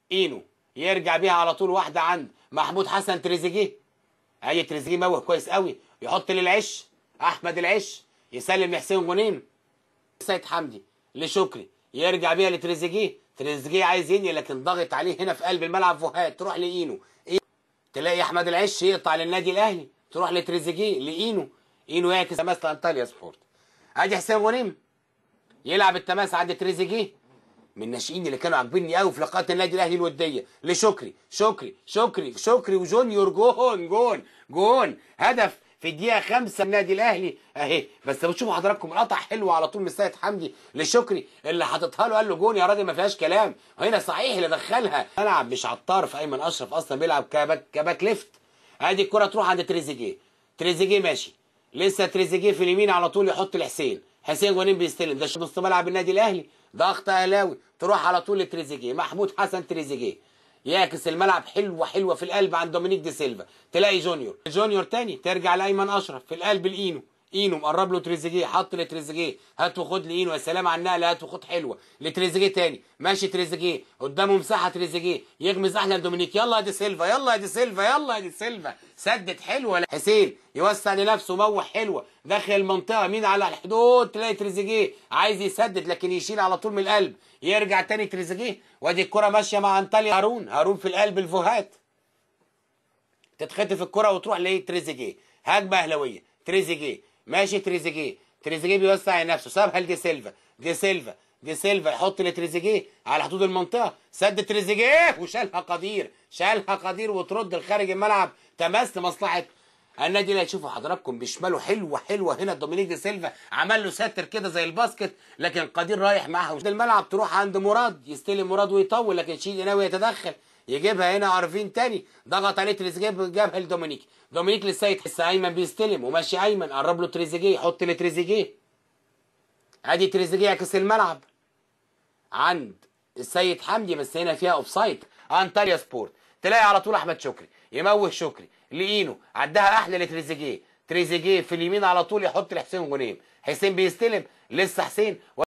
اينو يرجع بيها على طول واحده عند محمود حسن تريزيجيه ادي تريزيجيه موه كويس قوي يحط للعش احمد العش يسلم لحسين غنيم سيد حمدي لشكري يرجع بيها لتريزيجيه تريزيجيه عايز ينهي لكن ضغط عليه هنا في قلب الملعب فؤاد تروح لاينو إيه؟ تلاقي احمد العش يقطع للنادي الاهلي تروح لتريزيجيه لاينو اينو يعكس تماس انطاليا سبورت ادي حسين غنيم يلعب التماس عند تريزيجيه من الناشئين اللي كانوا عاجبيني قوي في لقاءات النادي الاهلي الوديه لشكري شكري شكري شكري وجونيور جون جون جون هدف في الدقيقه خمسة من النادي الاهلي اهي بس بتشوفوا حضراتكم القطع حلوه على طول من سيد حمدي لشكري اللي حاططها له قال له جون يا راجل ما فيهاش كلام هنا صحيح اللي دخلها ملعب مش عطار في ايمن اشرف اصلا بيلعب كباك كباك ليفت ادي الكره تروح عند تريزيجيه تريزيجيه ماشي لسه تريزيجيه في اليمين على طول يحط لحسين حسين غنيم بيستلم ده نص ملعب النادي الاهلي ضغط اهلاوي تروح على طول لتريزيجيه محمود حسن تريزيجيه يعكس الملعب حلوه حلوه في القلب عند دومينيك دي سيلفا تلاقي جونيور جونيور تاني ترجع لايمن اشرف في القلب لاينو اينو مقرب له تريزيجيه حط لتريزيجيه هات وخد لاينو يا سلام على النقله هات وخد حلوه لتريزيجيه تاني ماشي تريزيجيه قدامه مساحه تريزيجيه يغمز احلى دومينيك يلا يا دي سيلفا يلا يا دي سيلفا يلا يا دي سيلفا سدت حلوه حسين يوسع لنفسه موح حلوه داخل المنطقه مين على الحدود تلاقي تريزيجيه عايز يسدد لكن يشيل على طول من القلب يرجع تاني تريزيجيه وادي الكره ماشيه مع انطاليا هارون هارون في القلب الفوهات تتخطف الكره وتروح لتريزيجيه هجمه اهلاويه تريزيجيه ماشي تريزيجيه تريزيجيه بيوسع لنفسه سابها لدي سيلفا دي سيلفا دي سيلفا يحط لتريزيجيه على حدود المنطقه سد تريزيجيه وشالها قدير شالها قدير وترد لخارج الملعب تماس لمصلحه النادي اللي هتشوفوا حضراتكم بشماله حلوه حلوه هنا دومينيك دي سيلفا عمل له ساتر كده زي الباسكت لكن قدير رايح معاها الملعب تروح عند مراد يستلم مراد ويطول لكن شيء ناوي يتدخل يجيبها هنا عارفين تاني ضغط عليه تريزيجيه جابها لدومينيك دومينيك للسيد لسه ايمن بيستلم وماشي ايمن قرب له تريزيجيه يحط لتريزيجيه ادي تريزيجيه يعكس الملعب عند السيد حمدي بس هنا فيها اوفسايد انطاليا سبورت تلاقي على طول احمد شكري يموه شكري لاينو عدها احلى لتريزيجيه تريزيجيه في اليمين على طول يحط لحسين غنيم حسين بيستلم لسه حسين